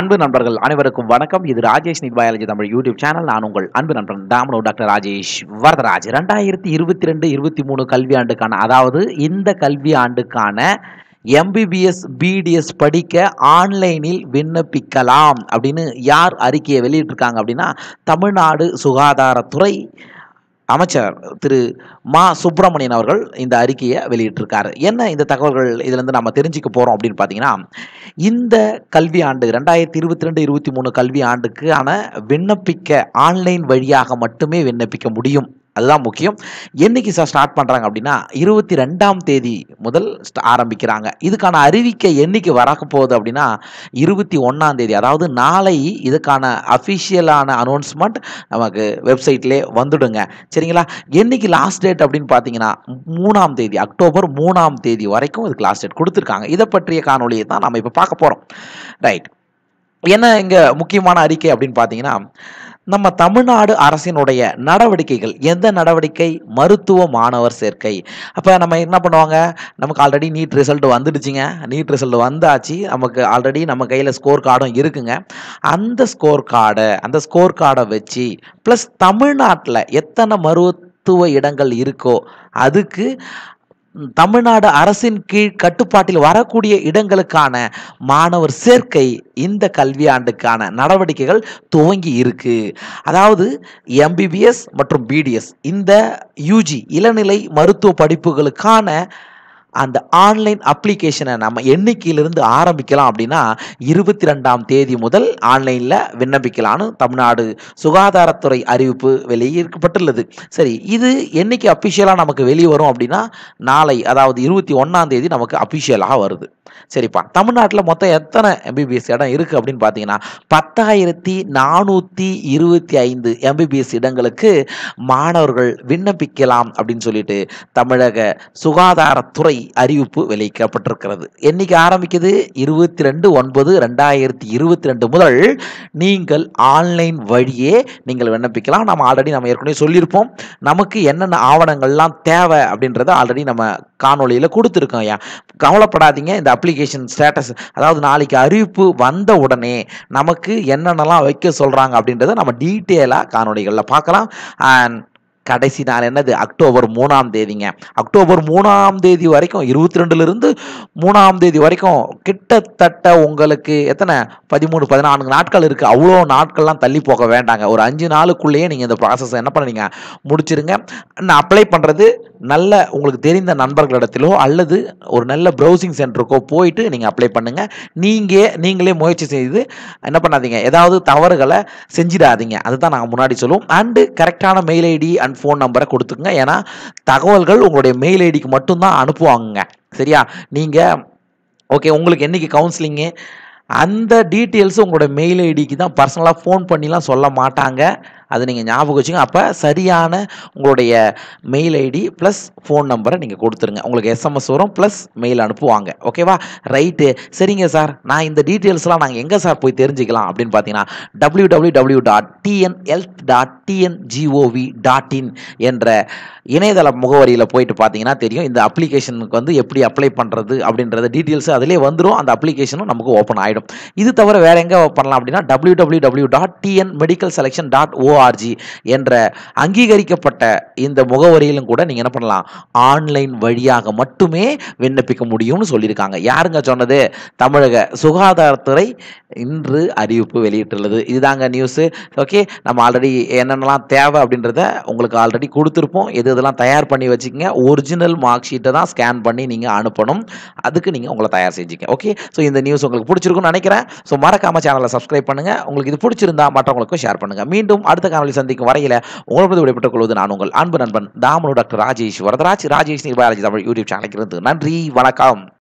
அன்பு நண்பர்கள் அனைவருக்கும் வணக்கம் இது Rajesh NEET biology Tamil YouTube channel நான் உங்கள் அன்பு நண்பன் தாமனோ டாக்டர் ராஜேஷ் வரதராஜ் ரெண்டாயிரத்தி இருபத்தி ரெண்டு இருபத்தி மூணு கல்வி ஆண்டுக்கான அதாவது இந்த கல்வி ஆண்டுக்கான எம்பிபிஎஸ் பிடிஎஸ் படிக்க ஆன்லைனில் விண்ணப்பிக்கலாம் அப்படின்னு யார் அறிக்கையை வெளியிட்டிருக்காங்க அப்படின்னா தமிழ்நாடு சுகாதாரத்துறை அமைச்சர் திரு மா சுப்பிரமணியன் அவர்கள் இந்த அறிக்கையை வெளியிட்டிருக்காரு என்ன இந்த தகவல்கள் இதுலேருந்து நம்ம தெரிஞ்சுக்க போகிறோம் அப்படின்னு பார்த்தீங்கன்னா இந்த கல்வி ஆண்டு ரெண்டாயிரத்தி இருபத்தி ரெண்டு இருபத்தி மூணு கல்வி ஆண்டுக்கான விண்ணப்பிக்க ஆன்லைன் வழியாக மட்டுமே விண்ணப்பிக்க முடியும் அதுதான் முக்கியம் என்னைக்கு சார் ஸ்டார்ட் பண்ணுறாங்க அப்படின்னா இருபத்தி ரெண்டாம் தேதி முதல் ஸ்ட- ஆரம்பிக்கிறாங்க இதுக்கான அறிவிக்கை என்னைக்கு வரக்க போகுது அப்படின்னா இருபத்தி ஒன்றாம் தேதி அதாவது நாளை இதுக்கான அஃபிஷியலான அனௌன்ஸ்மெண்ட் நமக்கு வெப்சைட்லேயே வந்துடுங்க சரிங்களா என்னைக்கு லாஸ்ட் டேட் அப்படின்னு பார்த்தீங்கன்னா மூணாம் தேதி அக்டோபர் மூணாம் தேதி வரைக்கும் இதுக்கு லாஸ்ட் டேட் கொடுத்துருக்காங்க இதை பற்றிய காணொலியை தான் நம்ம இப்போ பார்க்க போகிறோம் ரைட் என்ன இங்கே முக்கியமான அறிக்கை அப்படின்னு பார்த்தீங்கன்னா நம்ம தமிழ்நாடு அரசினுடைய நடவடிக்கைகள் எந்த நடவடிக்கை மருத்துவ மாணவர் சேர்க்கை அப்போ நம்ம என்ன பண்ணுவாங்க நமக்கு ஆல்ரெடி நீட் ரிசல்ட் வந்துடுச்சுங்க நீட் ரிசல்ட் வந்தாச்சு நமக்கு ஆல்ரெடி நம்ம கையில் ஸ்கோர் கார்டும் இருக்குங்க அந்த ஸ்கோர் கார்டை அந்த ஸ்கோர் கார்டை வச்சு ப்ளஸ் தமிழ்நாட்டில் எத்தனை மருத்துவ இடங்கள் இருக்கோ அதுக்கு ம், தமிழ்நாடு அரசின் கீழ் கட்டுப்பாட்டில் வரக்கூடிய இடங்களுக்கான மாணவர் சேர்க்கை இந்த கல்வியாண்டுக்கான நடவடிக்கைகள் துவங்கி இருக்கு அதாவது எம்பிபிஎஸ் மற்றும் பிடிஎஸ் இந்த யூஜி இளநிலை மருத்துவ படிப்புகளுக்கான அந்த ஆன்லைன் அப்ளிகேஷனை நம்ம எண்ணிக்கையிலிருந்து ஆரம்பிக்கலாம் அப்படின்னா இருபத்தி ரெண்டாம் தேதி முதல் ஆன்லைனில் விண்ணப்பிக்கலாம்னு தமிழ்நாடு சுகாதாரத்துறை அறிவிப்பு வெளியிடப்பட்டுள்ளது சரி இது என்னைக்கு அஃபிஷியலாக நமக்கு வெளியே வரும் அப்படின்னா நாளை அதாவது இருபத்தி ஒன்றாம் தேதி நமக்கு அஃபிஷியலாக வருது சரிப்பா தமிழ்நாட்டில் மொத்தம் எத்தனை எம்பிபிஎஸ் இடம் இருக்குது அப்படின்னு பார்த்தீங்கன்னா பத்தாயிரத்தி நானூற்றி இருபத்தி ஐந்து எம்பிபிஎஸ் இடங்களுக்கு மாணவர்கள் விண்ணப்பிக்கலாம் அப்படின்னு சொல்லிட்டு தமிழக சுகாதாரத்துறை அறிவிப்பு வெளியிடப்பட்டிருக்கிறது என்னைக்கு ஆரம்பிக்குது இருபத்தி ரெண்டு ஒன்பது ரெண்டாயிரத்தி இருபத்தி ரெண்டு முதல் நீங்கள் ஆன்லைன் வழியே நீங்கள் விண்ணப்பிக்கலாம் நம்ம ஆல்ரெடி நம்ம ஏற்கனவே சொல்லியிருப்போம் நமக்கு என்னென்ன ஆவணங்கள்லாம் தேவை அப்படின்றத ஆல்ரெடி நம்ம காணொளியில் கொடுத்துருக்கோம் ஐயா கவலைப்படாதீங்க இந்த அப்ளிகேஷன் ஸ்டேட்டஸ் அதாவது நாளைக்கு அறிவிப்பு வந்த உடனே நமக்கு என்னென்னலாம் வைக்க சொல்கிறாங்க அப்படின்றத நம்ம டீட்டெயிலாக காணொளிகளில் பார்க்கலாம் அண்ட் கடைசி நாள் என்னது அக்டோபர் மூணாம் தேதிங்க அக்டோபர் மூணாம் தேதி வரைக்கும் இருபத்தி ரெண்டுலேருந்து மூணாம் தேதி வரைக்கும் கிட்டத்தட்ட உங்களுக்கு எத்தனை பதிமூணு பதினான்கு நாட்கள் இருக்குது அவ்வளோ நாட்கள்லாம் தள்ளி போக வேண்டாங்க ஒரு அஞ்சு நாளுக்குள்ளேயே நீங்கள் இந்த ப்ராசஸ் என்ன பண்ணுறீங்க முடிச்சிருங்க நான் அப்ளை பண்ணுறது நல்ல உங்களுக்கு தெரிந்த நண்பர்களிடத்திலோ அல்லது ஒரு நல்ல ப்ரௌசிங் சென்டருக்கோ போயிட்டு நீங்கள் அப்ளை பண்ணுங்கள் நீங்கள் நீங்களே முயற்சி செய்து என்ன பண்ணாதீங்க ஏதாவது தவறுகளை செஞ்சிடாதீங்க அதுதான் நாங்கள் முன்னாடி சொல்லுவோம் அண்டு கரெக்டான மெயில் ஐடி அண்ட் ஃபோன் நம்பரை கொடுத்துக்குங்க ஏன்னா தகவல்கள் உங்களுடைய மெயில் ஐடிக்கு மட்டும்தான் அனுப்புவாங்கங்க சரியா நீங்கள் ஓகே உங்களுக்கு என்னைக்கு கவுன்சிலிங்கு அந்த டீட்டெயில்ஸ் உங்களோட மெயில் ஐடிக்கு தான் பர்சனலாக ஃபோன் பண்ணிலாம் சொல்ல மாட்டாங்க அது நீங்கள் ஞாபகம் வச்சுங்க அப்போ சரியான உங்களுடைய மெயில் ஐடி ப்ளஸ் ஃபோன் நம்பரை நீங்கள் கொடுத்துருங்க உங்களுக்கு எஸ்எம்எஸ் வரும் ப்ளஸ் மெயில் அனுப்புவாங்க ஓகேவா ரைட்டு சரிங்க சார் நான் இந்த டீட்டெயில்ஸ்லாம் நாங்கள் எங்கே சார் போய் தெரிஞ்சுக்கலாம் அப்படின்னு பார்த்தீங்கன்னா W W W dot TN health dot TNGOV dot in என்ற இணையதள முகவரியில் போயிட்டு பார்த்தீங்கன்னா தெரியும் இந்த அப்ளிகேஷனுக்கு வந்து எப்படி அப்ளை பண்ணுறது அப்படின்றத டீட்டெயில்ஸ் அதிலே வந்துடும் அந்த அப்ளிகேஷனும் நமக்கு ஓப்பன் ஆகிடும் இது தவிர வேற எங்கே பண்ணலாம் அப்படின்னா W W W dot TN medical selection dot ORG என்ற அங்கீகரிக்கப்பட்ட இந்த முகவரியிலும் கூட நீங்கள் என்ன பண்ணலாம் ஆன்லைன் வழியாக மட்டுமே விண்ணப்பிக்க முடியும்னு சொல்லியிருக்காங்க யாருங்க சொன்னது தமிழக சுகாதாரத்துறை இன்று அறிவிப்பு வெளியிட்டுள்ளது இதுதாங்க நியூஸு ஓகே நம்ம ஆல்ரெடி என்னென்னலாம் தேவை அப்படின்றத உங்களுக்கு ஆல்ரெடி கொடுத்துருப்போம் எது இதெல்லாம் தயார் பண்ணி வச்சுக்கோங்க ஒரிஜினல் மார்க் ஷீட்டை தான் ஸ்கேன் பண்ணி நீங்கள் அனுப்பணும் அதுக்கு நீங்கள் உங்களை தயார் செஞ்சுக்க ஓகே ஸோ இந்த நியூஸ் உங்களுக்கு பிடிச்சிருக்கும்னு நினைக்கிறேன் ஸோ மறக்காம சேனலை சப்ஸ்கிரைப் பண்ணுங்கள் உங்களுக்கு இது பிடிச்சிருந்தா மற்றவங்களுக்கும் ஷேர் பண்ணுங்கள் மீண்டும் அடுத்த காணொலி சந்திக்கும் வரையில் உங்களுக்கு விடைபெற்றுக் கொள்வது நான் உங்கள் அன்பு நண்பன் தாமனு டாக்டர் ராஜேஷ் வரதராஜ் ராஜேஷ் நிர்பயாலஜி தமிழ் யூடியூப் சேனலுக்கு இருந்து நன்றி வணக்கம்